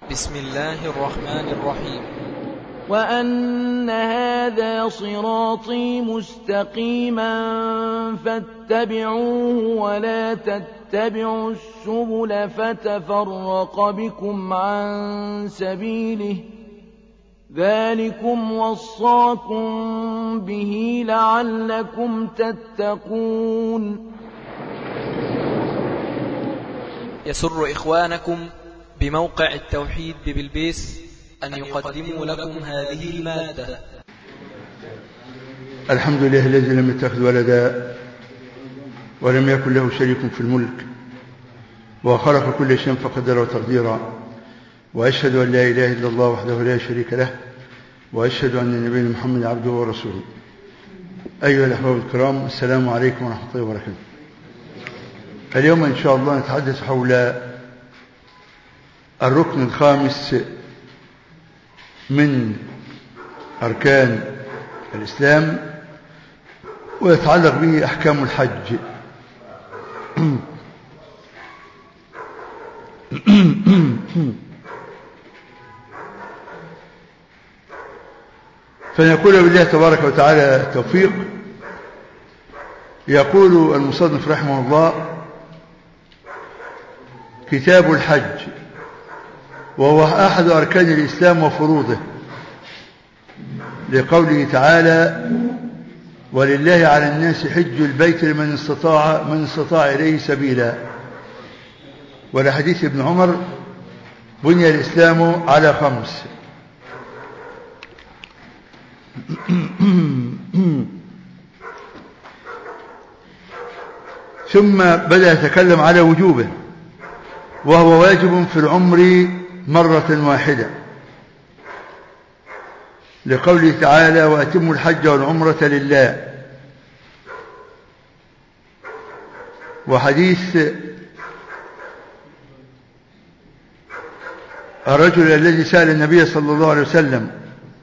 بسم الله الرحمن الرحيم وأن هذا صراطي مستقيما فاتبعوه ولا تتبعوا السبل فتفرق بكم عن سبيله ذلكم وصاكم به لعلكم تتقون يسر إخوانكم بموقع التوحيد ببلبيس أن يقدموا لكم هذه المادة الحمد لله الذي لم يتخذ ولدا ولم يكن له شريك في الملك وخلق كل شيء فقدره تقديرا وأشهد أن لا إله إلا الله وحده لا شريك له وأشهد أن نبينا محمد عبده ورسوله أيها الأحباب الكرام السلام عليكم ورحمة الله وبركاته اليوم إن شاء الله نتحدث حول الركن الخامس من أركان الإسلام ويتعلق به أحكام الحج فنقول بالله تبارك وتعالى التوفيق يقول المصنف رحمه الله كتاب الحج وهو أحد أركان الإسلام وفروضه لقوله تعالى ولله على الناس حج البيت لمن استطاع من استطاع إليه سبيلا ولحديث ابن عمر بني الإسلام على خمس ثم بدأ يتكلم على وجوبه وهو واجب في العمر مرة واحدة لقوله تعالى وأتموا الحج والعمرة لله وحديث الرجل الذي سأل النبي صلى الله عليه وسلم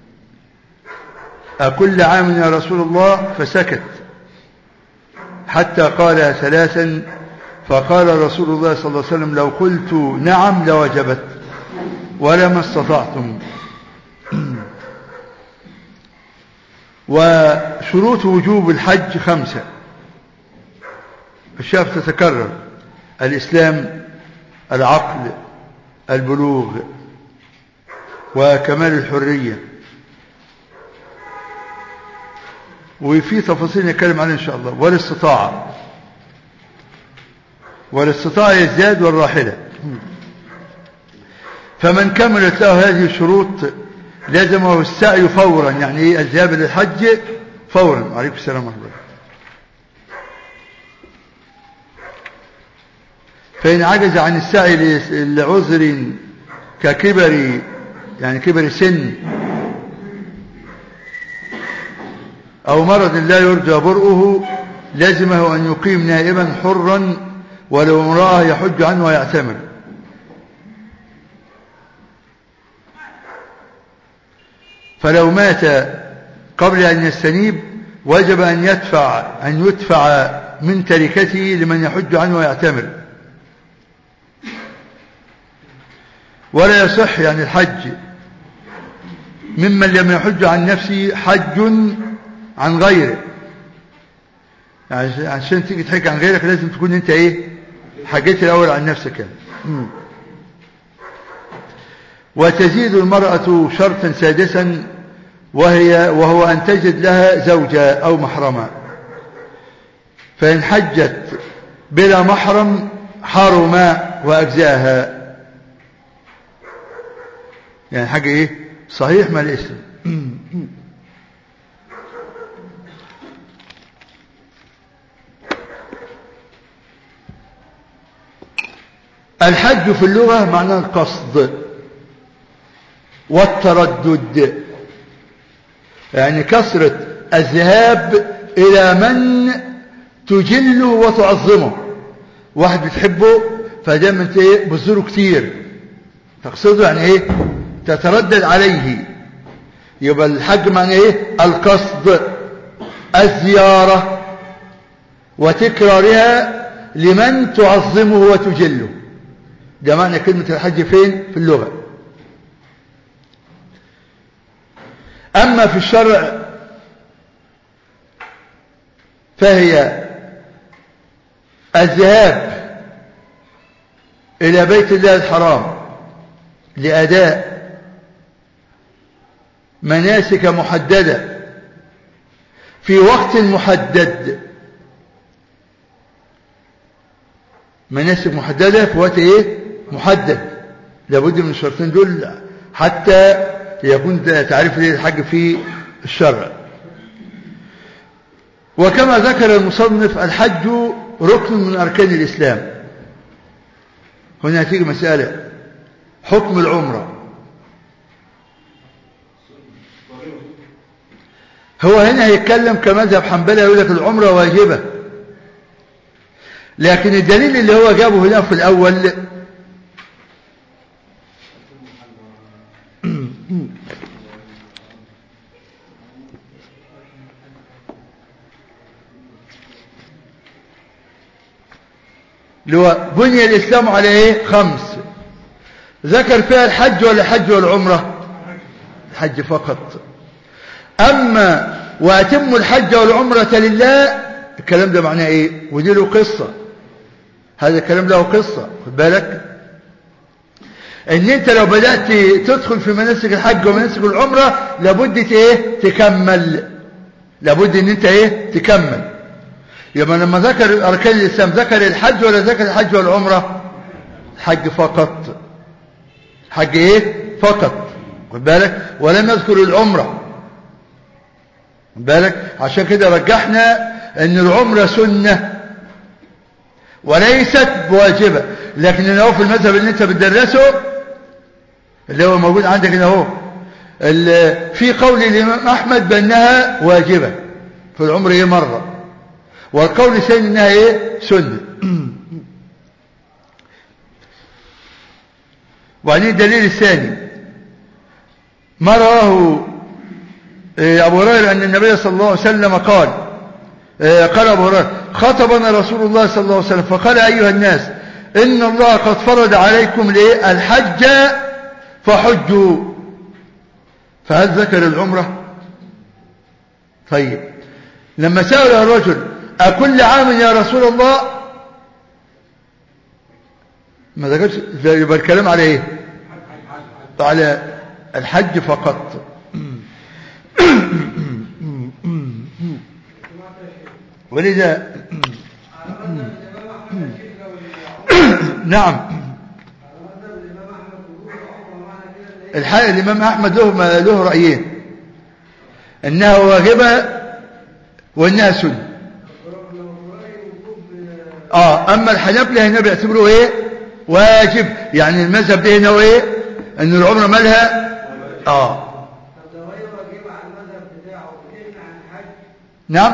أكل عام يا رسول الله فسكت حتى قال ثلاثا فقال رسول الله صلى الله عليه وسلم لو قلت نعم لوجبت ولما استطعتم وشروط وجوب الحج خمسة الشاف تتكرر الإسلام العقل البلوغ وكمال الحرية وفي تفاصيل نتكلم عنها إن شاء الله والاستطاعة والاستطاعة يزداد والراحلة فمن كملت له هذه الشروط لازمه السعي فورا يعني ايه الذهاب للحج فورا عليكم السلام ورحمة الله فإن عجز عن السعي لعذر ككبر يعني كبر سن أو مرض لا يرجى برؤه لازمه أن يقيم نائبا حرا ولو امرأة يحج عنه ويعتمر فلو مات قبل أن يستنيب وجب أن يدفع أن يدفع من تركته لمن يحج عنه ويعتمر ولا يصح يعني الحج ممن لم يحج عن نفسه حج عن غيره يعني عشان تيجي تحج عن غيرك لازم تكون انت ايه حجيت الاول عن نفسك يعني. وتزيد المرأة شرطا سادسا وهي وهو أن تجد لها زوجة أو محرما فإن حجت بلا محرم حرم وأجزاها يعني حاجة إيه صحيح ما الاسم الحج في اللغة معناه القصد والتردد يعني كثرة الذهاب إلى من تجله وتعظمه واحد بتحبه فدايما انت ايه بتزوره كتير تقصده يعني ايه تتردد عليه يبقى الحج معنى ايه القصد الزيارة وتكرارها لمن تعظمه وتجله ده معنى كلمة الحج فين في اللغة أما في الشرع فهي الذهاب إلى بيت الله الحرام لأداء مناسك محددة في وقت محدد مناسك محددة في وقت ايه محدد لابد من الشرطين دول حتى يكون تعريف الحج في الشرع وكما ذكر المصنف الحج ركن من أركان الإسلام هنا تيجي مسألة حكم العمرة هو هنا هيتكلم كمذهب حنبلي يقول لك العمرة واجبة لكن الدليل اللي هو جابه هنا في الأول اللي هو بني الإسلام على إيه خمس ذكر فيها الحج ولا الحج والعمرة الحج فقط أما وأتم الحج والعمرة لله الكلام ده معناه إيه ودي له قصة هذا الكلام له قصة خد بالك ان انت لو بدأت تدخل في مناسك الحج ومناسك العمرة لابد ايه تكمل لابد ان انت ايه تكمل يبقى لما ذكر اركان الاسلام ذكر الحج ولا ذكر الحج والعمرة الحج فقط حج ايه فقط خد بالك ولم يذكر العمرة خد بالك عشان كده رجحنا ان العمرة سنة وليست بواجبة لكن هو في المذهب اللي انت بتدرسه اللي هو موجود عندك هنا اهو في قول الامام احمد بانها واجبة في العمر ايه مرة والقول الثاني انها ايه سنة وبعدين الدليل الثاني ما رواه ابو هريره ان النبي صلى الله عليه وسلم قال قال ابو هريره خطبنا رسول الله صلى الله عليه وسلم فقال ايها الناس ان الله قد فرض عليكم الايه الحج فحجوا فهل ذكر العمره طيب لما سأل الرجل أكل عام يا رسول الله ما ذكرش يبقى الكلام على ايه على الحج فقط ولذا نعم الحقيقة الإمام أحمد له له رأيين إنها واجبة وإنها سنة آه أما الحنابلة هنا بيعتبروه إيه واجب يعني المذهب ده هنا إيه إن العمرة مالها آه نعم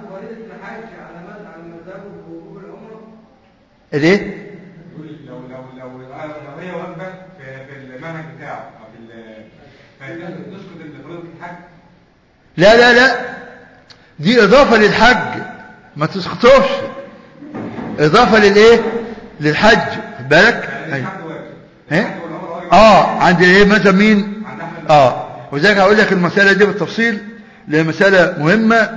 الايه لو لو لو لو هي واجبه في في المنهج بتاعه او في تسقط فريضه الحج لا لا لا دي اضافه للحج ما تسقطوش اضافه للايه للحج خد بالك يعني أيوة. الحج واجب إيه؟ الحج والعمره واجب اه عند ايه مذهب مين عند احمد اه وذلك هقول لك المساله دي بالتفصيل لأن مساله مهمه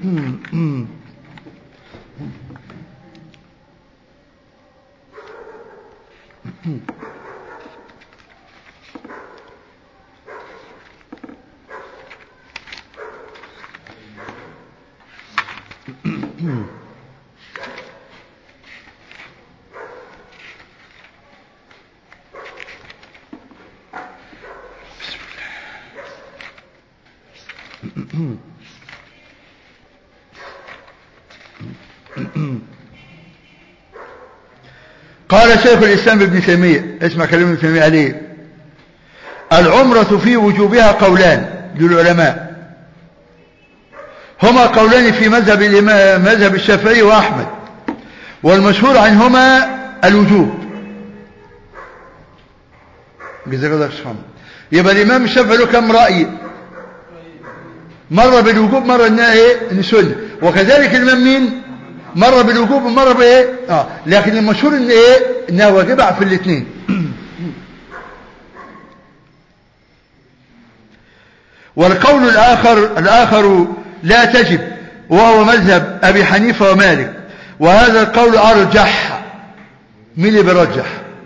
قال شيخ الإسلام ابن تيمية اسمع كلام ابن تيمية عليه العمرة في وجوبها قولان للعلماء هما قولان في مذهب الإمام مذهب الشافعي وأحمد والمشهور عنهما الوجوب جزاك الله خير يبقى الإمام الشافعي له كم رأي مرة بالوجوب مرة إنها إيه إن سنة وكذلك الإمام مين مرة بالوجوب ومرة بإيه آه لكن المشهور إن إيه إنها واجبة في الاثنين والقول الآخر الآخر لا تجب وهو مذهب أبي حنيفة ومالك وهذا القول أرجح مين اللي بيرجح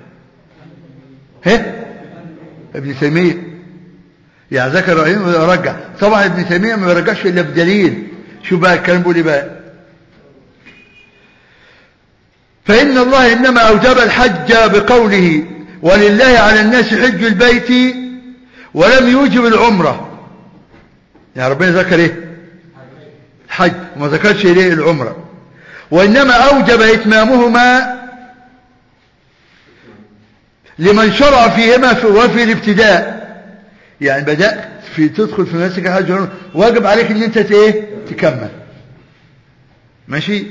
ها ابن تيمية يعني ذكر رأيين ويرجح طبعا ابن تيمية ما يرجحش إلا بدليل شو بقى الكلام بيقول إيه بقى فإن الله إنما أوجب الحج بقوله ولله على الناس حج البيت ولم يوجب العمرة يعني ربنا ذكر إيه الحج وما ذكرش إليه العمرة وإنما أوجب إتمامهما لمن شرع فيهما في وفي الابتداء يعني بدأت في تدخل في مناسك الحج والعمرة واجب عليك ان انت ايه تكمل ماشي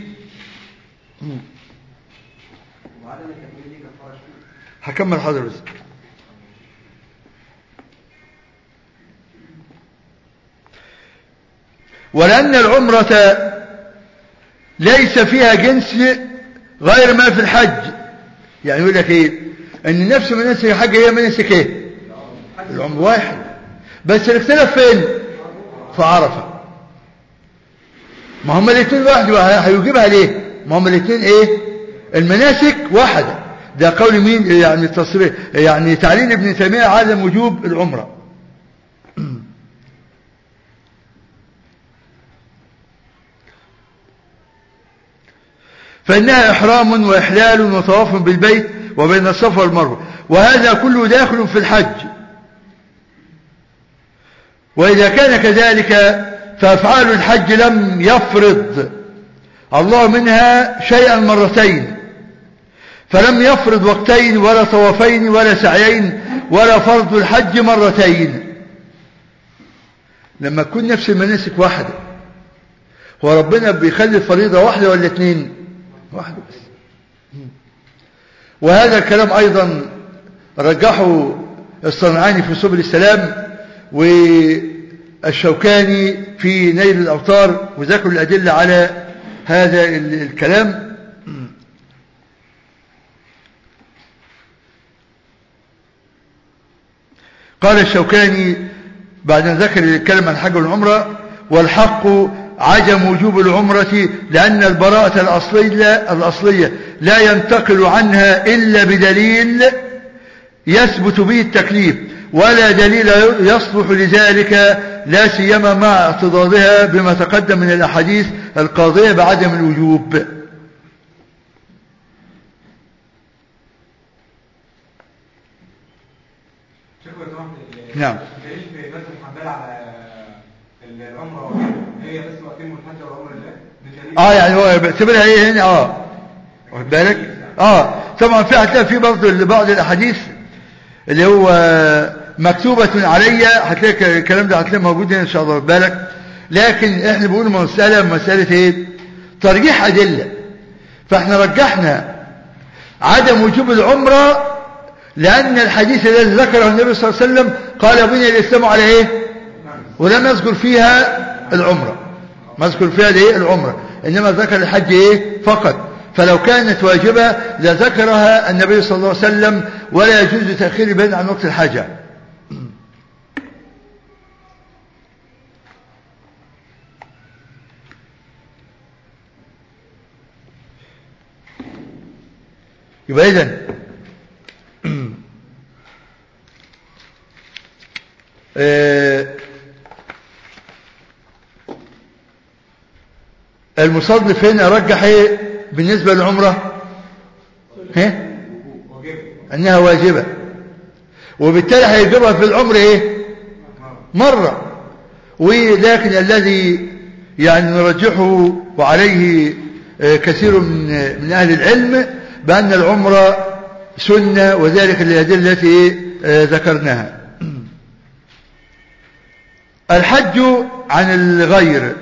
هكمل حاضر بس ولأن العمرة ليس فيها جنس غير ما في الحج يعني يقول لك ايه ان نفس مناسك الحج هي مناسك ايه العمر واحد بس الاختلاف فين في عرفة ما هم الاثنين واحد هيجيبها ليه ما هم الاثنين ايه المناسك واحدة ده قول مين يعني التصريح يعني تعليل ابن تيمية عدم وجوب العمرة فإنها إحرام وإحلال وطواف بالبيت وبين الصفا والمروة وهذا كله داخل في الحج وإذا كان كذلك فأفعال الحج لم يفرض الله منها شيئا مرتين فلم يفرض وقتين ولا طوافين ولا سعيين ولا فرض الحج مرتين لما تكون نفس المناسك واحدة هو ربنا بيخلي الفريضة واحدة ولا اتنين واحدة بس وهذا الكلام أيضا رجحه الصنعاني في سبل السلام والشوكاني في نيل الأوطار وذكروا الأدلة على هذا الكلام قال الشوكاني بعد أن ذكر الكلمة عن الحج والعمرة والحق عدم وجوب العمرة لأن البراءة الأصلية, الأصلية لا ينتقل عنها إلا بدليل يثبت به التكليف ولا دليل يصلح لذلك لا سيما مع اعتضادها بما تقدم من الأحاديث القاضية بعدم الوجوب نعم دليل في بس محمله على العمره وكده هي بس وقتين الحج والعمره لله بدليل اه يعني هو بيعتبرها ايه هنا اه واخد بالك اه طبعا في هتلاقي في برضه بعض الاحاديث اللي هو مكتوبة علي هتلاقي الكلام ده هتلاقي موجود هنا ان شاء الله واخد بالك لكن احنا بنقول مسألة مسألة ايه ترجيح ادلة فاحنا رجحنا عدم وجوب العمرة لأن الحديث الذي ذكره النبي صلى الله عليه وسلم قال بني الإسلام على إيه ولم يذكر فيها العمرة ما يذكر فيها الايه العمرة إنما ذكر الحج إيه فقط فلو كانت واجبة لذكرها النبي صلى الله عليه وسلم ولا يجوز تأخير بين عن وقت الحاجة يبقى إذن المصنف هنا رجح ايه بالنسبة للعمرة ها انها واجبة وبالتالي هيجيبها في العمر ايه مرة ولكن الذي يعني نرجحه وعليه كثير من من اهل العلم بان العمرة سنة وذلك للأدلة التي ذكرناها الحج عن الغير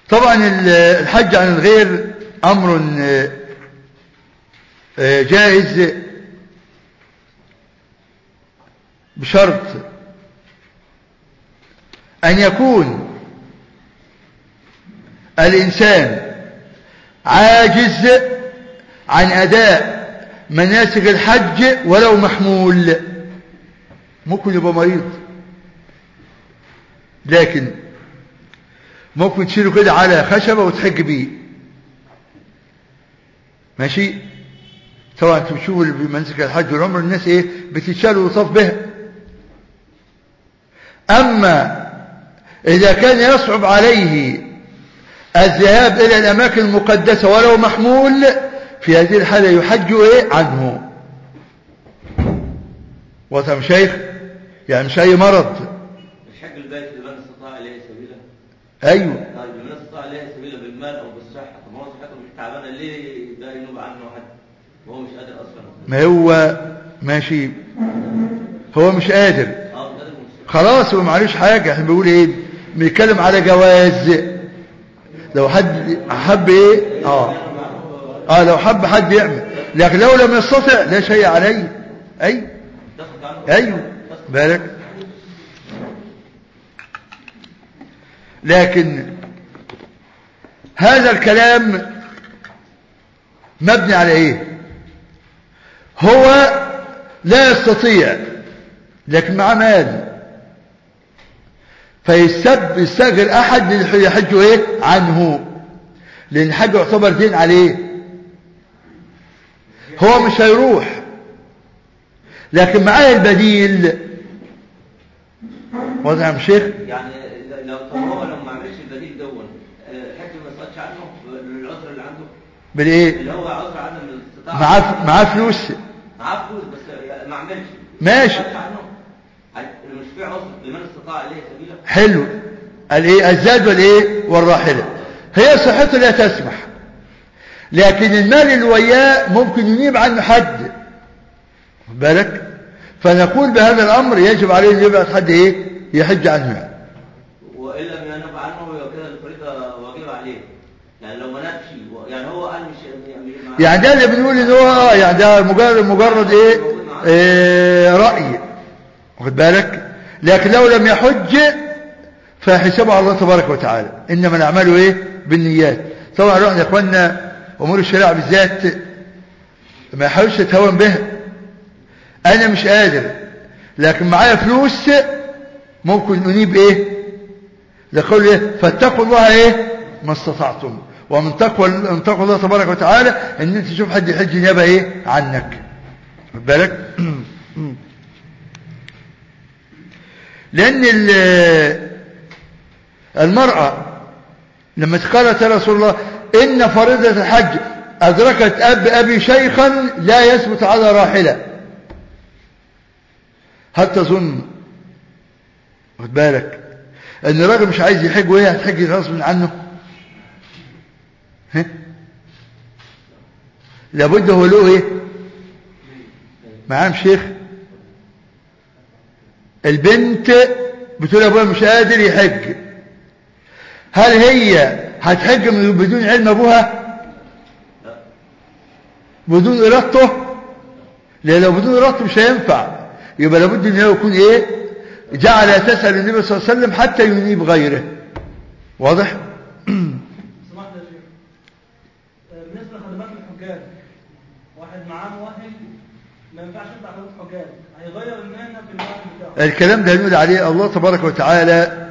طبعا ال- الحج عن الغير أمر آه، آه، جائز بشرط أن يكون الإنسان عاجز عن أداء مناسك الحج ولو محمول ممكن يبقى مريض لكن ممكن تشيله كده على خشبة وتحج بيه ماشي طبعا انتوا بتشوفوا اللي بمنسك الحج والعمر الناس ايه بتتشال ويطاف بها اما اذا كان يصعب عليه الذهاب الى الاماكن المقدسة ولو محمول في هذه الحالة يحج ايه عنه واضح يا شيخ يعني مش اي مرض الحج البيت لمن استطاع اليه سبيلا ايوه طيب لمن استطاع اليه سبيلا بالمال او بالصحه طب ما هو صحته مش تعبانه ليه ده ينوب عنه حد وهو مش قادر اصلا ما هو ماشي هو مش قادر اه مش قادر مش- خلاص هو معلوش حاجة احنا بنقول ايه بنتكلم على جواز لو حد حب ايه اه اه لو حب حد يعمل لكن لو لم يستطع لا شيء عليه اي تسقط عنه ايوه بالك لكن هذا الكلام مبني على ايه هو لا يستطيع لكن معاه مال فيستب يستأجر احد يحج ايه عنه لان الحج يعتبر دين عليه هو مش هيروح لكن معاه البديل واضح يا شيخ يعني لو طب هو لو ما عملش البديل دون آه، الحج ما يسقطش عنه بالعذر اللي عنده بالايه اللي هو عذر عدم الاستطاعه معاه معاه فلوس معاه فلوس بس ما عملش ماشي. ما يسقطش عنه مش في عذر لمن استطاع اليه سبيلا حلو الايه الزاد والايه والراحله هي صحته لا تسمح لكن المال اللي وياه ممكن ينيب عنه حد خد بالك فنقول بهذا الامر يجب عليه ان يبعث حد ايه يحج عنه يعني. وان لم ينب عنه يبقى كده الفريضه واجبه عليه يعني لو ما نبش و- يعني هو قال مش يعني ما- يعني ده اللي بنقول ان هو آه، يعني ده مجرد مجرد ايه, إيه رأي واخد بالك لكن لو لم يحج فحسابه على الله تبارك وتعالى انما الاعمال ايه بالنيات طبعا رحنا يا اخوانا امور الشريعه بالذات ما يحاولش تتهاون بها انا مش قادر لكن معايا فلوس ممكن انيب ايه لقول ايه فاتقوا الله ايه ما استطعتم ومن تقوى من تقوى الله تبارك وتعالى ان انت تشوف حد يحج نيابه ايه عنك خد بالك لان ال- المرأة لما قالت يا رسول الله ان فريضة الحج ادركت اب ابي شيخا لا يثبت على راحلة هل تظن خد بالك ان الراجل مش عايز يحج وهي هتحج غصب عنه ها لابد هو له ايه معاه شيخ البنت بتقول ابويا مش قادر يحج هل هي هتحج من- بدون علم ابوها بدون ارادته لان لو بدون ارادته مش هينفع يبقى لابد ان هو يكون ايه جعل تسال النبي صلى الله عليه وسلم حتى ينيب غيره واضح سمحت يا شيخ آه، بالنسبه لخدمات الحجاج واحد معاه مؤهل ما ينفعش يطلع خدمات حجاج هيغير المهنه في المؤهل بتاعه الكلام ده يقول عليه الله تبارك وتعالى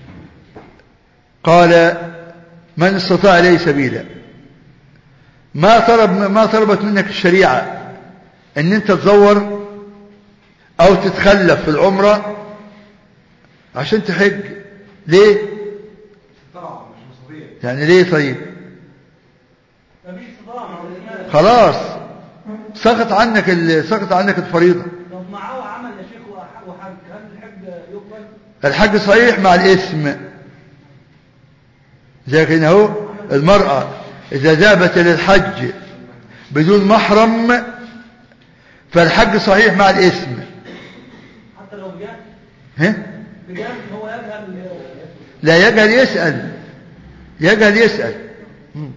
قال من استطاع إليه سبيلا ما طلب ما طلبت منك الشريعة ان انت تزور او تتخلف في العمرة عشان تحج ليه طبعا مش مستطيع يعني ليه طيب مفيش استطاعه مع الاسماء خلاص سقط عنك ال- سقط عنك الفريضة طب معاه عمل يا شيخ وح- وحج هل الحج يقبل؟ الحج صحيح مع الاسم لكن هو المرأة إذا ذهبت للحج بدون محرم فالحج صحيح مع الاسم حتى لو بجهل ها؟ بجهل هو يجهل لا يجهل يسأل يجهل يسأل مم.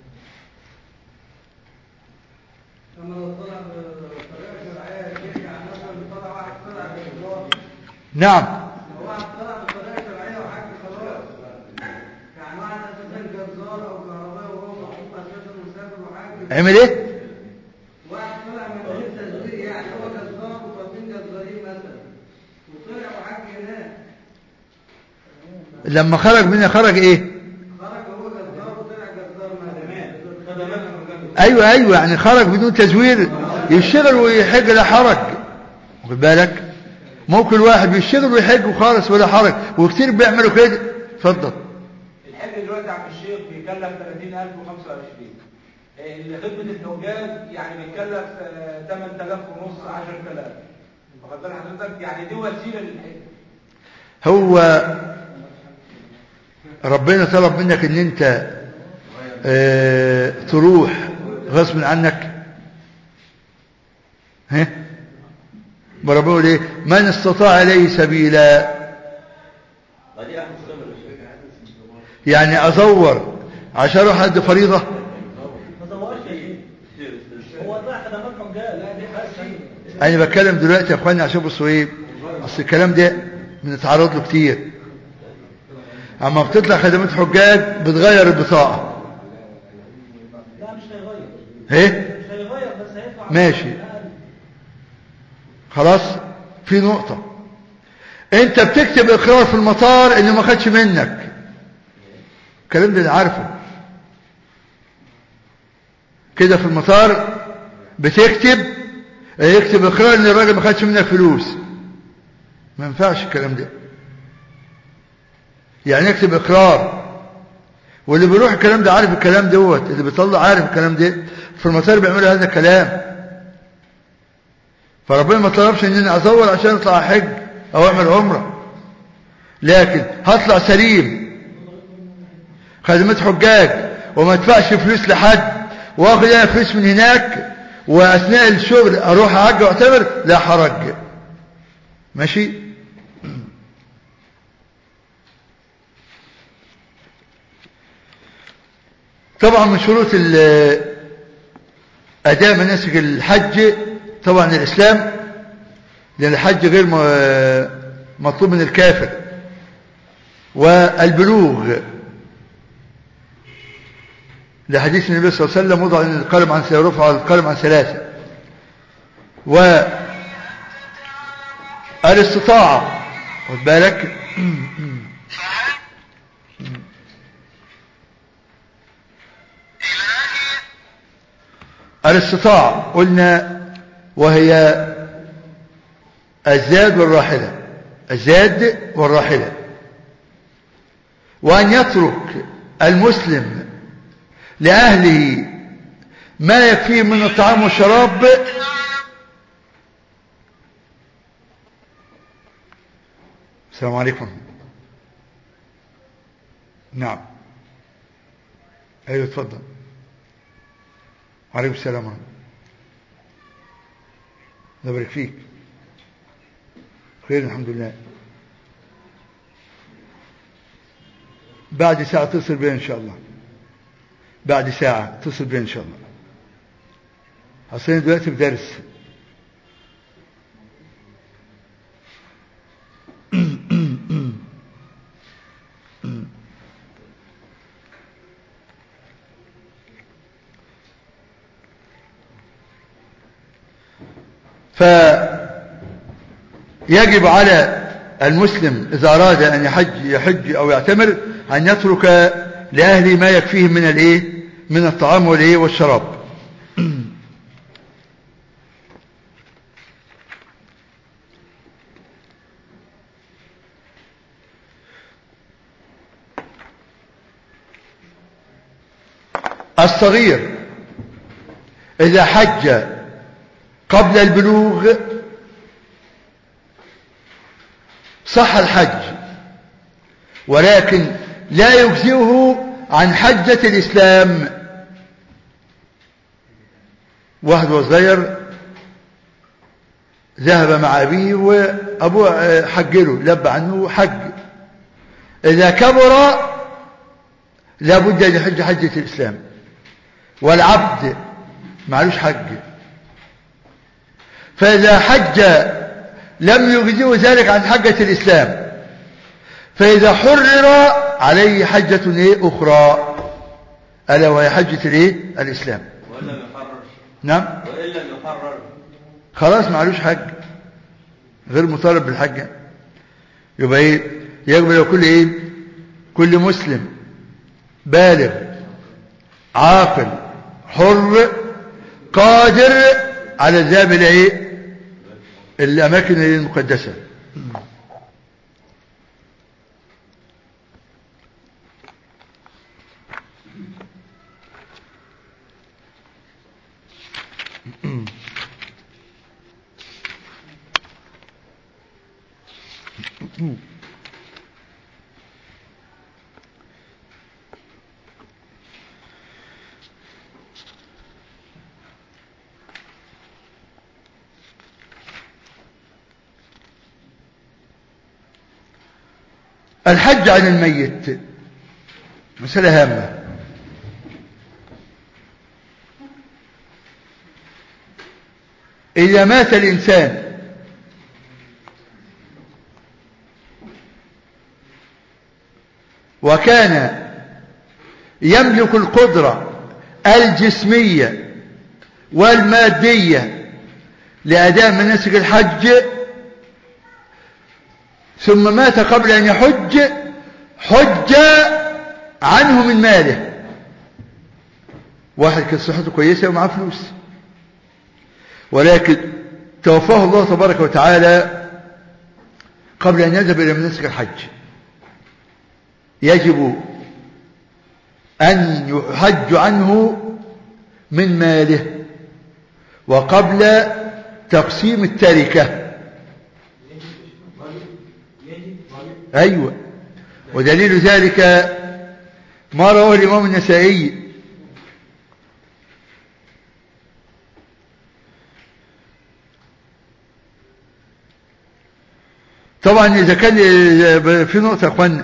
لما لو طلع بطريقه شرعيه يا شيخ يعني مثلا طلع واحد طلع بالإجبار نعم لو واحد طلع بطريقه شرعيه وحاج خلاص يعني واحد اساسا جزار او كهربائي وهو معروف اساسا مسافر وحاج عمل ايه واحد طلع من غير تزوير يعني هو جزار وطالبين جزارين مثلا وطلع وحج هناك لما خرج منها خرج ايه خرج هو جزار وطلع جزار مثلا خدمات ايوه ايوه يعني خرج بدون تزوير يشتغل ويحج لا حرج واخد بالك ممكن واحد بيشتغل ويحج وخالص ولا حرج وكتير بيعملوا كده اتفضل الحج دلوقتي يا عم الشيخ بيكلف 30000 و25 اللي خدمة الحجاج يعني بيتكلف آه، 8000 ونص 10000 واخد بال حضرتك يعني دي وسيلة للحج هو ربنا طلب منك ان انت اه تروح غصب عنك ها ما ربنا يقول ايه من استطاع اليه سبيلا ما دي احد مستمر يعني ازور عشان اروح ادي فريضه ما دورش يا شيخ هو طلع خدمات حجاج لا دي بس انا بتكلم دلوقتي يا اخواني عشان بصوا ايه اصل الكلام ده بنتعرض له كتير اما بتطلع خدمات حجاج بتغير البطاقه لا مش هيغير ايه مش هيغير بس هيدفع ماشي. أقل. خلاص في نقطة انت بتكتب اقرار في المطار انه ما خدش منك الكلام ده انا عارفه كده في المطار بتكتب يكتب اقرار ان الراجل ما خدش منك فلوس ما ينفعش الكلام ده يعني يكتب اقرار واللي بيروح الكلام ده عارف الكلام دوت اللي بيطلع عارف الكلام ده في المطار بيعملوا هذا الكلام فربنا ما طلبش ان انا ازور عشان اطلع حج او اعمل عمره لكن هطلع سليم خدمات حجاج وما ادفعش فلوس لحد واخد انا فلوس من هناك واثناء الشغل اروح احج واعتمر لا حرج ماشي طبعا من شروط ال- أداء مناسك الحج طبعا الإسلام لأن الحج غير م- مطلوب من الكافر والبلوغ لحديث النبي صلى الله عليه وسلم وضع القلم عن رفع القلم عن ثلاثة والاستطاعة خد بالك الاستطاعة قلنا وهي الزاد والراحلة الزاد والراحلة وأن يترك المسلم لأهله ما يكفيه من الطعام والشراب السلام عليكم نعم ايوه اتفضل وعليكم السلام ورحمة الله يبارك فيك خير الحمد لله بعد ساعة اتصل بي إن شاء الله بعد ساعة اتصل بي إن شاء الله أصلا دلوقتي بدرس فيجب على المسلم إذا أراد أن يحج, يحج أو يعتمر أن يترك لأهله ما يكفيه من الإيه من الطعام والإيه والشراب الصغير إذا حج قبل البلوغ صح الحج ولكن لا يجزئه عن حجة الإسلام واحد وصغير ذهب مع أبيه وأبوه حج له لب عنه حج إذا كبر لا بد أن يحج حجة الإسلام والعبد معلوش حج فإذا حج لم يجزئه ذلك عن حجة الإسلام فإذا حرر عليه حجة إيه أخرى ألا وهي حجة الإيه الإسلام وإن لم يحرر نعم وإن لم يحرر خلاص معلوش حج غير مطالب بالحج يبقى ايه يجب لو كل ايه كل مسلم بالغ عاقل حر قادر على الذهاب الى ايه الاماكن المقدسه الحج عن الميت مسألة هامة إذا مات الإنسان وكان يملك القدرة الجسمية والمادية لأداء مناسك الحج ثم مات قبل أن يحج حج عنه من ماله واحد كانت صحته كويسة ومعاه فلوس ولكن توفاه الله تبارك وتعالى قبل أن يذهب إلى مناسك الحج يجب أن يحج عنه من ماله وقبل تقسيم التركة أيوة ودليل ذلك ما رواه الإمام النسائي طبعا إذا كان في نقطة يا أخوانا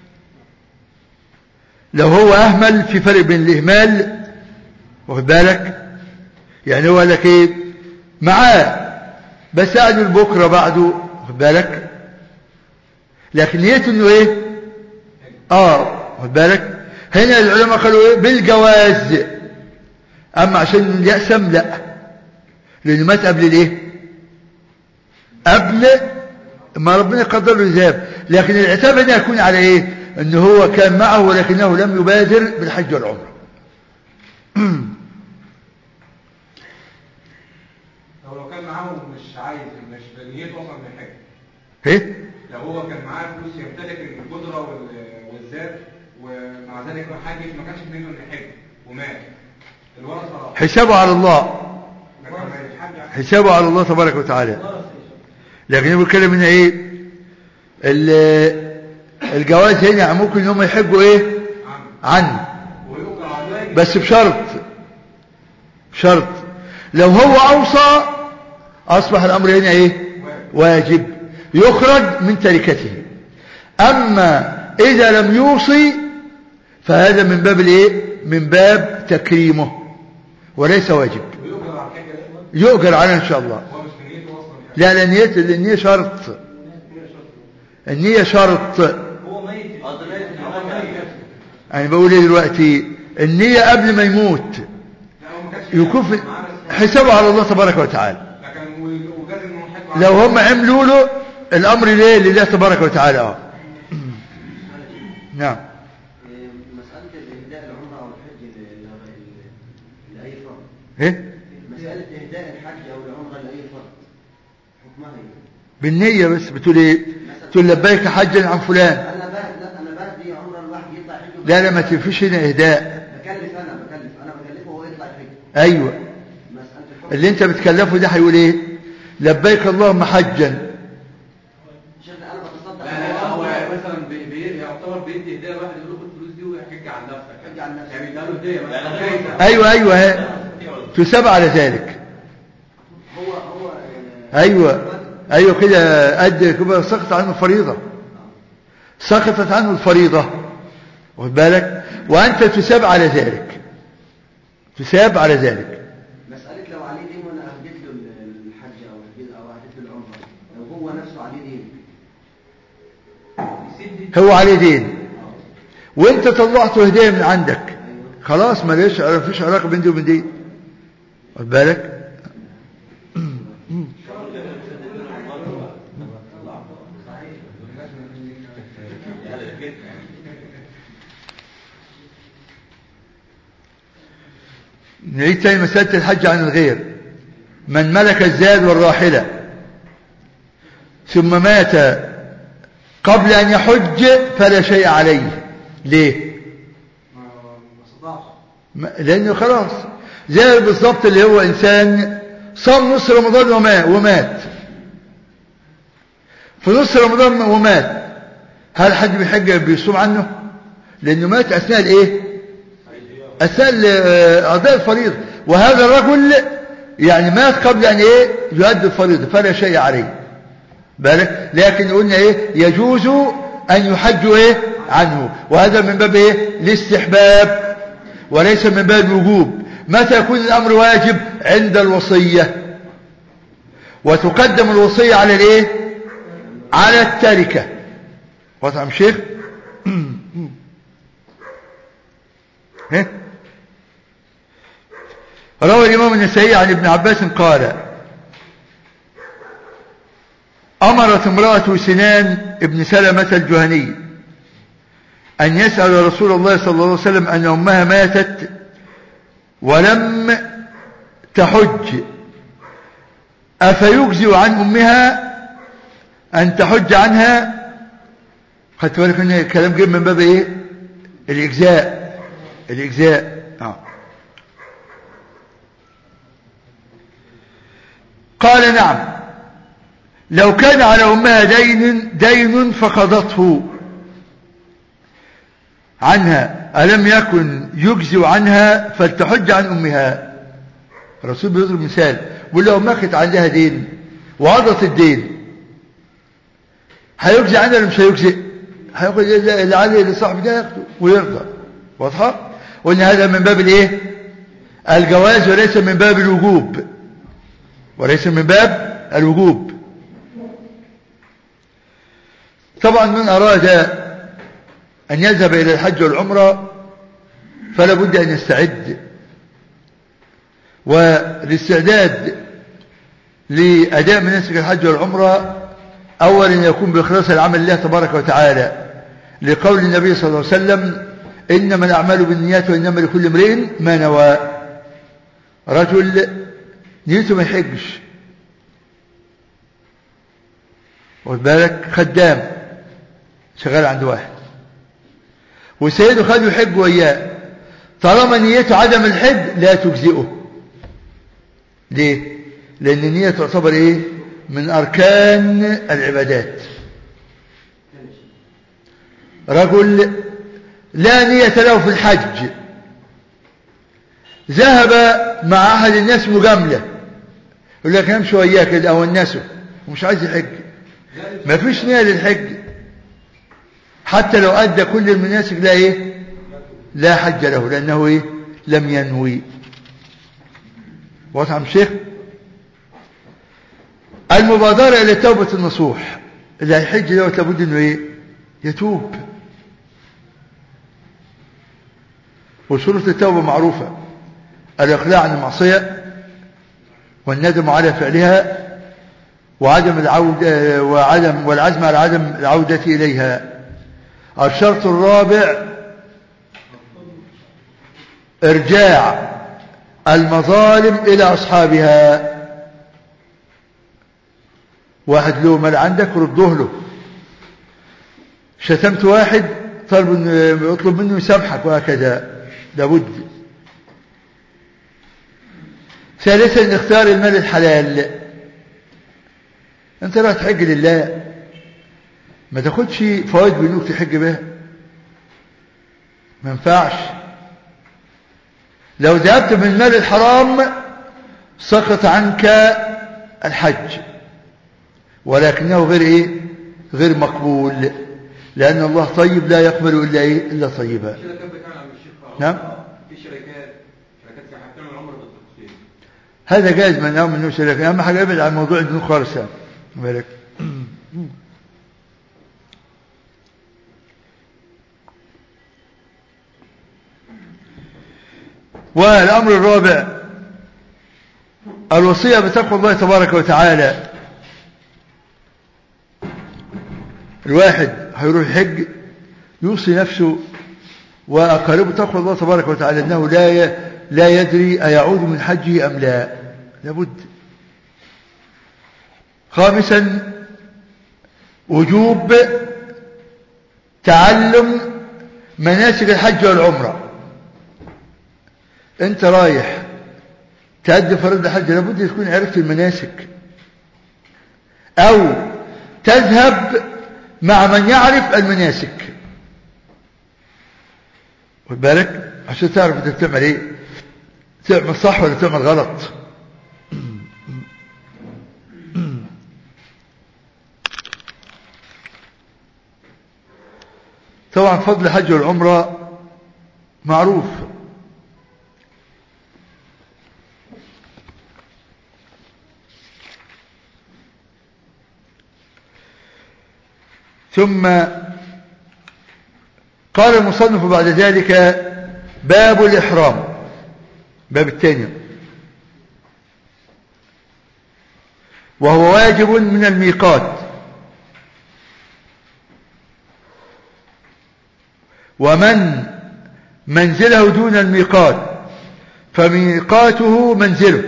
لو هو أهمل في فرق بين الإهمال واخد بالك يعني هو لك إيه معاه بس قاعد بكرة بعده واخد بالك لكن نيته إنه إيه آه واخد بالك هنا العلماء قالوا إيه بالجواز أما عشان يأسم لا لأنه مات قبل الإيه قبل ما ربنا قدر له الذهاب لكن العتاب هنا يكون على ايه ان هو كان معه ولكنه لم يبادر بالحج والعمره لو لو كان معاه مش عايز مش بنيته اصلا من الحج ايه لو هو كان معاه فلوس يمتلك القدره وال- والذات ومع ذلك ما حجش ما كانش في نيته انه يحج ومات الورثه حسابه على الله ما كان هيحج عن- حسابه على الله تبارك وتعالى لكن يقول كلام هنا ايه ال- الجواز هنا ممكن انهم يحجوا ايه عن عنه ويؤجر على الواجب بس بشرط بشرط لو هو اوصى اصبح الامر هنا ايه واجب يخرج من تركته اما اذا لم يوصي فهذا من باب الايه من باب تكريمه وليس واجب ويؤجر على الحج ده يؤجر عليه ان شاء الله هو مش في نيته اصلا الحج. لا لا نية النية شرط النية شرط هو ميت قصد ميت هو ميت أنا بقول إيه دلوقتي النية قبل ما يموت لا هو ما كانش يكون في معاه بس- حسابه على الله تبارك وتعالى لكن و- وجاز انه يحج لو هم عملوا له الأمر ليه لله تبارك وتعالى آه. نعم مسألة إهداء العمرة أو الحج ل- ل- لأي فرد إيه مسألة إهداء الحج أو العمرة لأي فرد حكمها إيه؟ بالنية بس بتقول إيه تقول لبيك حجا عن فلان أنا بهد لا أنا بهدي عمرة الواحد يطلع حج لا لا ما تنفيش هنا إهداء بكلف أنا بكلف أنا بكلفه وهو يطلع حج أيوة مسألة الحكم اللي أنت بتكلفه ده هيقول إيه لبيك اللهم حجا شيخ أنا بتصدق لا لا هو مثلا بي- بي- يعتبر بيدي هديه الواحد يقول له خد الفلوس دي وحج عن نفسك حج عن نفسك. يعني بيديها له هديه مثلا يعني أو غير جايزة. أيوة أيوة ها. تساب على ذلك هو هو آه، ايوه ايوه كده قد كده سقط عنه الفريضه سقطت عنه الفريضه واخد بالك وأنت تساب على ذلك تساب على ذلك مسألة لو عليه دين وأنا أهديت له الحج أو أهديت أو أهديت له العمرة لو هو نفسه عليه دين هو عليه دين وانت طلعته هدية من عندك خلاص ما ليش فيش علاقة بين دي وبين دي واخد بالك نعيد تاني مسألة الحج عن الغير من ملك الزاد والراحلة ثم مات قبل أن يحج فلا شيء عليه ليه ما- لأنه خلاص زي بالضبط اللي هو إنسان صام نص رمضان وما- ومات في نص رمضان ومات هل حد بيحج بيصوم عنه لأنه مات أثناء الإيه أثناء ال- أداء الفريضة وهذا الرجل يعني مات قبل أن إيه يؤدي الفريضة فلا شيء عليه بالك لكن قلنا إيه يجوز أن يحج إيه عنه وهذا من باب إيه الاستحباب وليس من باب الوجوب متى يكون الأمر واجب عند الوصية وتقدم الوصية على الإيه على التركة واضح شيخ ها؟ روى الإمام النسائي عن ابن عباس قال أمرت امرأة سنان ابن سلمة الجهني أن يسأل رسول الله صلى الله عليه وسلم أن أمها ماتت ولم تحج أفيجزئ عن أمها أن تحج عنها خدت بالك ان الكلام جاي من باب ايه الإجزاء الإجزاء آه. قال نعم لو كان على أمها دين دين فقضته عنها ألم يكن يجزي عنها فلتحج عن أمها الرسول بيضرب مثال بيقول لو أمها كانت عندها دين وقضت الدين هيجزي عنها ولا مش هيجزي هياخد اللي عليه لصاحب ده ياخده ويرضى واضحه قلنا هذا من باب الايه الجواز وليس من باب الوجوب وليس من باب الوجوب طبعا من أراد أن يذهب إلى الحج والعمرة فلا بد أن يستعد والاستعداد لأداء مناسك الحج والعمرة أولا يكون بإخلاص العمل لله تبارك وتعالى لقول النبي صلى الله عليه وسلم إنما الأعمال بالنيات وإنما لكل امرئ ما نوى رجل نيته ما يحجش واخد بالك خدام شغال عند واحد وسيده خده يحج وياه طالما نيته عدم الحج لا تجزئه ليه لأن النية تعتبر إيه من أركان العبادات رجل لا نية له في الحج ذهب مع أحد الناس مجاملة يقول لك امشي وياه كده أو الناس ومش عايز يحج ما فيش نية للحج حتى لو أدى كل المناسك لا إيه لا حج له لأنه إيه لم ينوي واضح يا شيخ المبادرة إلى توبة النصوح اللي هيحج دوت لابد إنه إيه يتوب وشروط التوبة معروفة الإقلاع عن المعصية والندم على فعلها وعدم العودة وعدم والعزم على عدم العودة إليها الشرط الرابع إرجاع المظالم إلى أصحابها واحد له مال عندك رده له شتمت واحد طلب يطلب منه يسامحك وهكذا لابد ثالثا اختار المال الحلال انت لا تحج لله ما تاخدش فوائد بنوك تحج بها ما ينفعش لو ذهبت بالمال الحرام سقط عنك الحج ولكنه غير ايه غير مقبول لأن الله طيب لا يقبل إلا إيه إلا طيبا الشركات بتاعنا عم الشيخ نعم. في شركات شركات سياحة بتعمل عمرة بالتخصيص هذا جائز من أمر منه شرك أهم حاجة ابعد عن موضوع الدنيا خالص يعني بالك والأمر الرابع الوصية بتقوى الله تبارك وتعالى الواحد هيروح يحج يوصي نفسه وأقاربه تقوى الله تبارك وتعالى أنه لا ي- لا يدري أيعود من حجه أم لا لابد خامسا وجوب تعلم مناسك الحج والعمرة انت رايح تأدي فرض الحج لابد تكون عرفت المناسك او تذهب مع من يعرف المناسك خد بالك عشان تعرف انت بتعمل ايه تعمل صح ولا تعمل غلط طبعا فضل الحج والعمرة معروف ثم قال المصنف بعد ذلك باب الإحرام باب الثاني وهو واجب من الميقات ومن منزله دون الميقات فميقاته منزله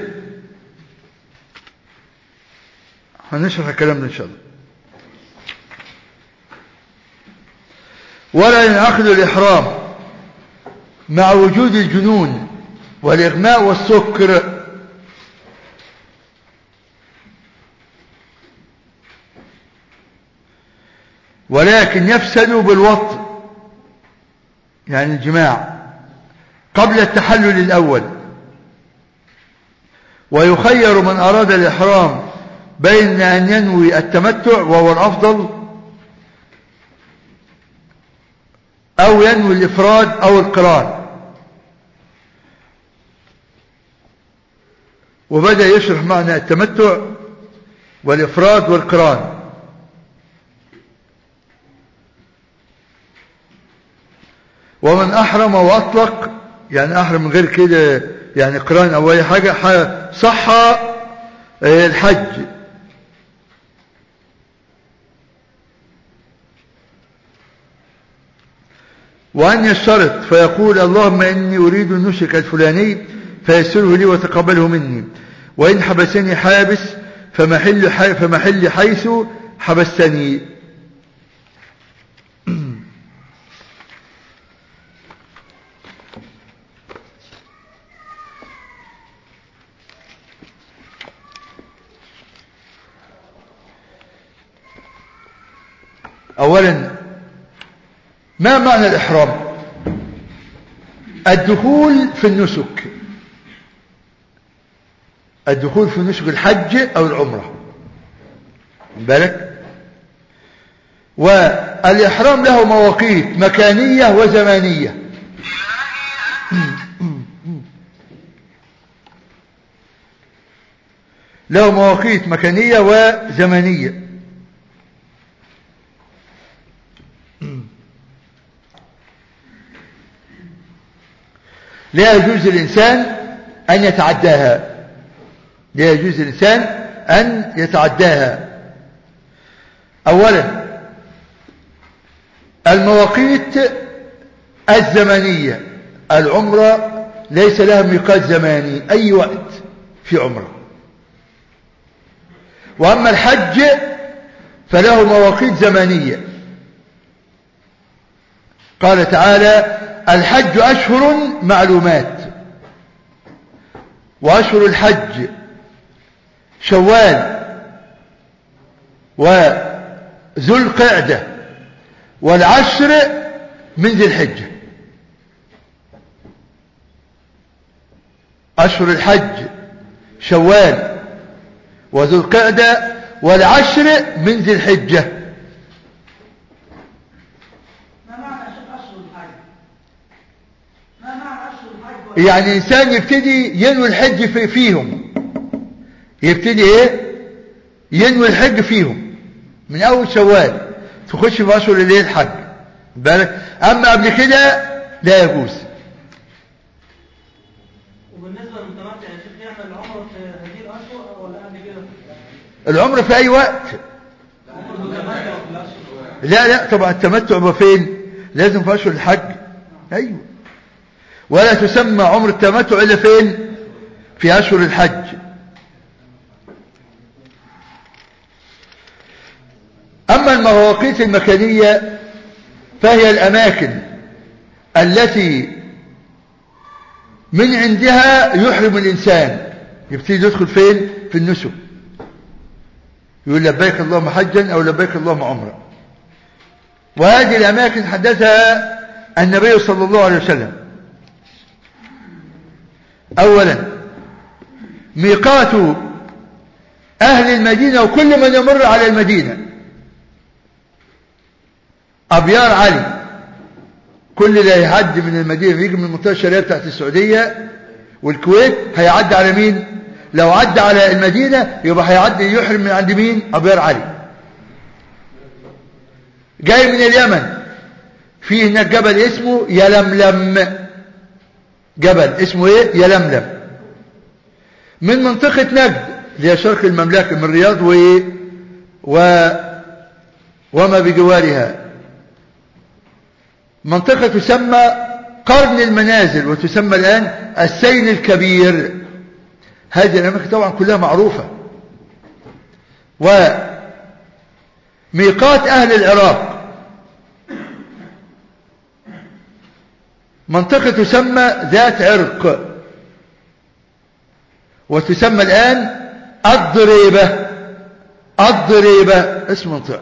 هنشرح الكلام ده إن شاء الله ولا ينعقد الإحرام مع وجود الجنون والإغماء والسكر ولكن يفسد بالوطء يعني الجماع قبل التحلل الأول ويخير من أراد الإحرام بين أن ينوي التمتع وهو الأفضل أو ينوي الإفراد أو القران وبدأ يشرح معنى التمتع والإفراد والقران ومن أحرم وأطلق يعني أحرم من غير كده يعني قران أو أي حاجة صح الحج وأن يشترط فيقول اللهم إني أريد النسك الفلاني فيسره لي وتقبله مني وإن حبسني حابس فمحل, حي فمحل حيث حبستني أولا ما معنى الإحرام الدخول في النسك الدخول في نسك الحج أو العمرة بالك والإحرام له مواقيت مكانية وزمانية له مواقيت مكانية وزمانية لا يجوز للإنسان أن يتعداها لا يجوز للإنسان أن يتعداها أولا المواقيت الزمنية العمرة ليس لها ميقات زماني أي وقت في عمرة وأما الحج فله مواقيت زمنية قال تعالى الحج أشهر معلومات وأشهر الحج شوال وذو القعدة والعشر من ذي الحجة أشهر الحج شوال وذو القعدة والعشر من ذي الحجة يعني إنسان يبتدي ينوي الحج في فيهم يبتدي إيه ينوي الحج فيهم من أول شوال تخش في أشهر الليل الحج بالك أما قبل كده لا يجوز وبالنسبة للمتمتع يا شيخ يعمل عمره في هذه الأشهر ولا قبل كده؟ العمر في أي وقت عمره المتمتع في الأشهر لا لا طبعا التمتع هو فين لازم في أشهر الحج أيوه ولا تسمى عمر التمتع إلا فين في أشهر الحج أما المواقيت المكانية فهي الأماكن التي من عندها يحرم الإنسان يبتدي يدخل فين في النسك يقول لبيك اللهم حجا أو لبيك اللهم عمرا وهذه الأماكن حدثها النبي صلى الله عليه وسلم أولا ميقات أهل المدينة وكل من يمر على المدينة أبيار علي كل اللي هيعدي من المدينة يجي من المنطقة الشرقية بتاعت السعودية والكويت هيعدي على مين لو عدى على المدينة يبقى هيعدي يحرم من عند مين أبيار علي جاي من اليمن في هناك جبل اسمه يلملم جبل اسمه ايه يلملم من منطقة نجد اللي هي شرق المملكة من الرياض و... و... وما بجوارها منطقة تسمى قرن المنازل وتسمى الآن السيل الكبير هذه الأماكن طبعا كلها معروفة وميقات أهل العراق منطقة تسمى ذات عرق وتسمى الآن الضريبة الضريبة اسم منطقة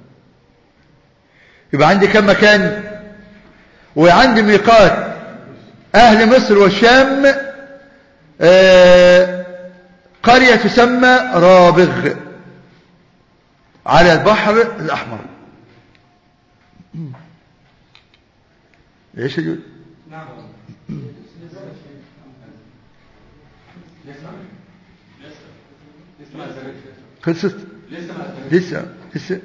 يبقى عندي كم مكان وعندي ميقات أهل مصر والشام آه قرية تسمى رابغ على البحر الأحمر ايش يقول نعم لسه ما أذنتش. خلصت لسه ما أذنتش. لسه لسه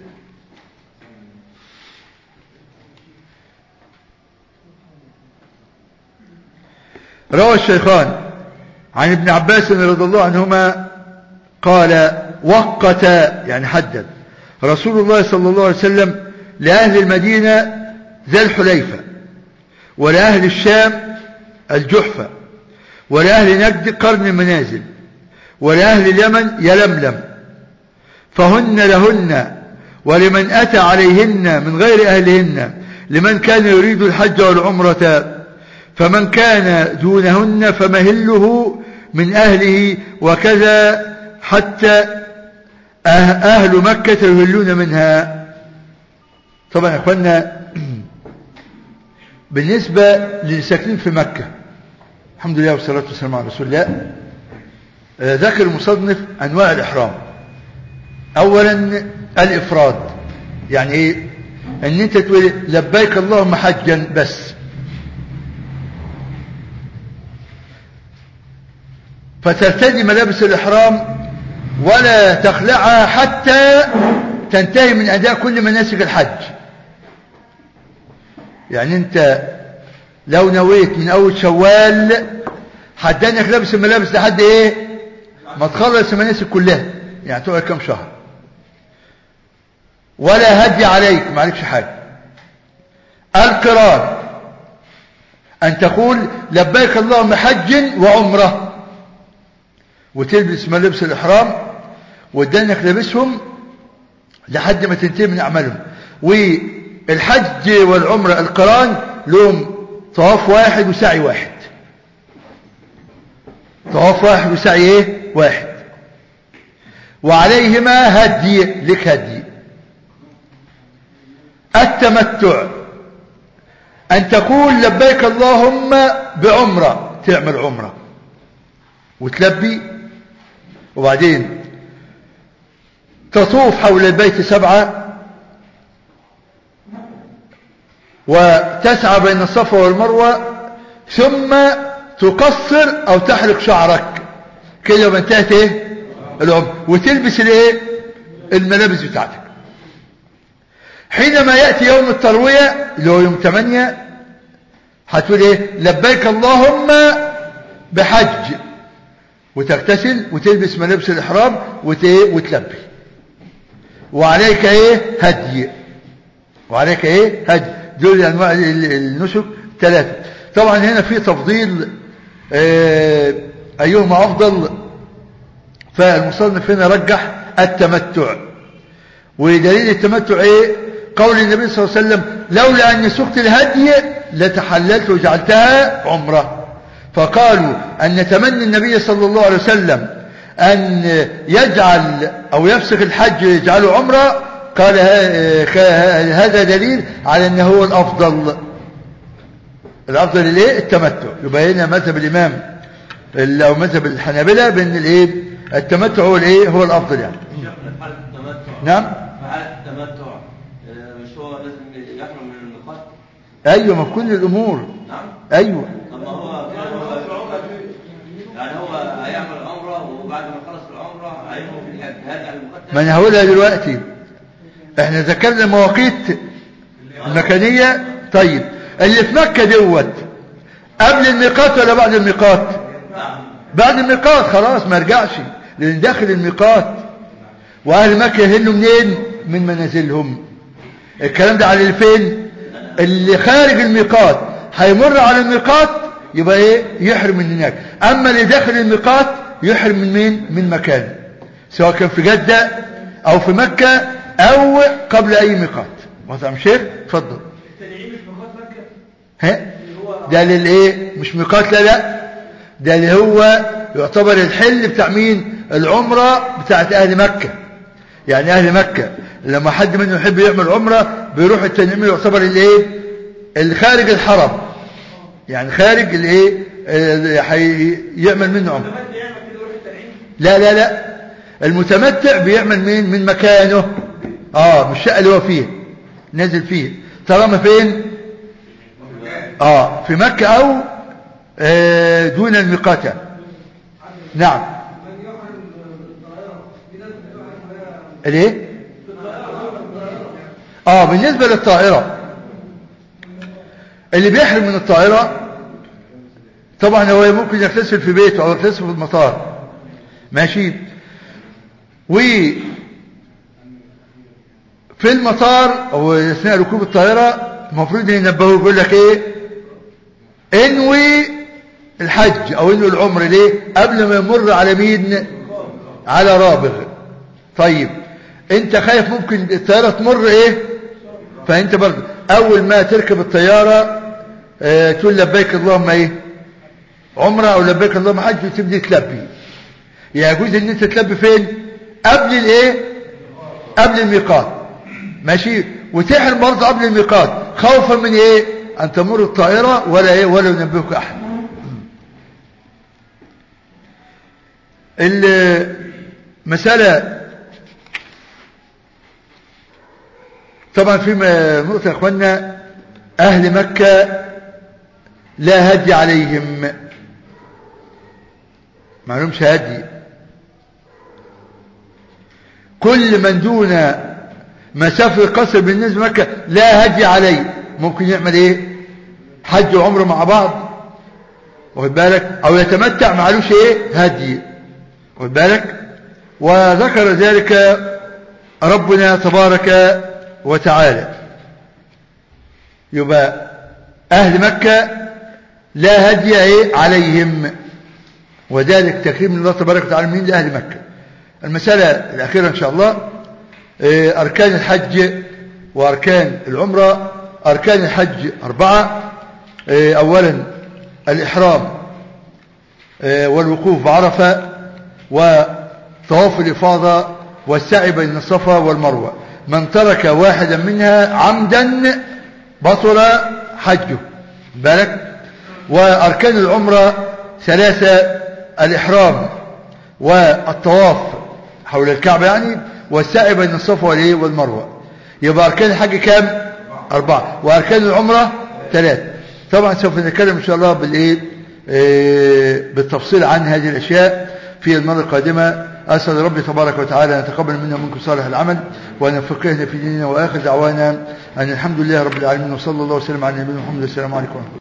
روى الشيخان عن ابن عباس رضي الله عنهما قال وقت يعني حدد رسول الله صلى الله عليه وسلم لأهل المدينة ذا الحليفة ولأهل الشام الجحفة ولأهل نجد قرن المنازل ولأهل اليمن يلملم فهن لهن ولمن أتى عليهن من غير أهلهن لمن كان يريد الحج والعمرة فمن كان دونهن فمهله من أهله وكذا حتى أه- أهل مكة يهلون منها طبعا يا أخوانا بالنسبة للساكنين في مكة الحمد لله والصلاة والسلام على رسول الله آه، ذكر المصنف أنواع الإحرام أولا الإفراد يعني إيه أن أنت تقول لبيك اللهم حجا بس فترتدي ملابس الإحرام ولا تخلعها حتى تنتهي من أداء كل مناسك الحج يعني أنت لو نويت من أول شوال حدانك لابس الملابس لحد إيه ما تخلص المناسك كلها يعني تقعد كم شهر ولا هدي عليك ما عليكش حاجة القران أن تقول لبيك اللهم حج وعمره وتلبس ملابس الإحرام وتدنك لابسهم لحد ما تنتهي من أعمالهم والحج والعمرة القران لهم طواف واحد وسعي واحد طواف واحد وسعي ايه واحد وعليهما هدي لك هدي التمتع أن تقول لبيك اللهم بعمرة تعمل عمرة وتلبي وبعدين تطوف حول البيت سبعة وتسعى بين الصفا والمروة ثم تقصر او تحلق شعرك كده يبقى انتهت ايه العمر وتلبس الايه الملابس بتاعتك حينما يأتي يوم التروية اللي هو يوم 8 هتقول ايه لبيك اللهم بحج وتغتسل وتلبس ملابس الإحرام وت- وتلبي وعليك ايه هدي وعليك ايه هدي دول انواع ال- النسك ثلاثة طبعا هنا في تفضيل آه، ايهما افضل فالمصنف هنا رجح التمتع ودليل التمتع ايه قول النبي صلى الله عليه وسلم لولا اني سقت الهدي لتحللت وجعلتها عمره فقالوا ان تمني النبي صلى الله عليه وسلم ان يجعل او يفسخ الحج يجعله عمره قال ه- ك- هذا دليل على انه هو الافضل الافضل الايه التمتع يبقى هنا مذهب الامام ال- او مذهب الحنابلة بان الايه التمتع هو الايه هو الافضل يعني شيخنا في حالة التمتع نعم في حالة التمتع آه، مش هو لازم يحرم من الميقات ايوه ما في كل الامور نعم ايوه طب ما هو هو- يعني هو هيعمل عمرة وبعد ما يخلص العمرة هيروح في الحج هيرجع للمقدم ما انا هقولها دلوقتي احنا ذكرنا مواقيت المكانية طيب اللي في مكة دوت قبل الميقات ولا بعد الميقات بعد الميقات خلاص ما يرجعش لان داخل الميقات واهل مكة يهلوا منين من منازلهم الكلام ده على اللي فين اللي خارج الميقات هيمر على الميقات يبقى ايه يحرم من هناك اما اللي داخل الميقات يحرم من مين من مكان سواء كان في جدة او في مكة او قبل اي ميقات واضح يا شيخ اتفضل التنعيم مش ميقات مكة ها ده للايه مش ميقات لا لا ده اللي هو يعتبر الحل بتاع مين العمرة بتاعت اهل مكة يعني اهل مكة لما حد منهم يحب يعمل عمرة بيروح التنعيم يعتبر الايه اللي خارج الحرم يعني خارج الايه اللي حي- يعمل منه عمرة المتمتع يعمل كده يروح التنعيم لا لا لا المتمتع بيعمل مين من مكانه اه من الشقة اللي هو فيه نازل فيه طالما فين اه في مكة او آه دون الميقات يعني. نعم الايه اه بالنسبة للطائرة اللي بيحرم من الطائرة طبعا هو ممكن يغتسل في بيته او يغتسل في المطار ماشي و في المطار او اثناء ركوب الطائرة المفروض ان ينبهوا يقول لك ايه انوي الحج او انوي العمر ليه قبل ما يمر على مين على رابغ طيب انت خايف ممكن الطيارة تمر ايه فانت برضه اول ما تركب الطيارة اه تقول لبيك اللهم ايه عمره او لبيك اللهم حج وتبدي تلبي يجوز ان انت تلبي فين قبل الايه قبل الميقات ماشي وتحرم برضه قبل الميقات خوفا من ايه ان تمر الطائرة ولا ايه ولا ينبهك احد المسألة طبعا في م- نقطة يا اخوانا اهل مكة لا هدي عليهم ما لهمش هدي كل من دون مسافة القصر بالنسبة لمكة لا هدي عليه ممكن يعمل ايه حج وعمره مع بعض واخد بالك او يتمتع معلوش ايه هدي واخد بالك وذكر ذلك ربنا تبارك وتعالى يبقى اهل مكة لا هدي ايه عليهم وذلك تكريم الله تبارك وتعالى من لأهل مكة المسألة الأخيرة إن شاء الله آه، أركان الحج وأركان العمرة أركان الحج أربعة آه، أولا الإحرام آه، والوقوف بعرفة وطواف الإفاضة والسعي بين الصفا والمروة من ترك واحدا منها عمدا بطل حجه بالك وأركان العمرة ثلاثة الإحرام والطواف حول الكعبة يعني والسعي بين الصفا والإيه والمروة يبقى أركان الحج كام؟ أربعة وأركان العمرة ثلاثة طبعا سوف نتكلم إن شاء الله بالإيه آه، بالتفصيل عن هذه الأشياء في المرة القادمة أسأل ربي تبارك وتعالى أن يتقبل منا ومنكم صالح العمل وأن يفقهنا في ديننا وآخر دعوانا أن الحمد لله رب العالمين وصلى الله وسلم على نبينا محمد والسلام عليكم ورحمة الله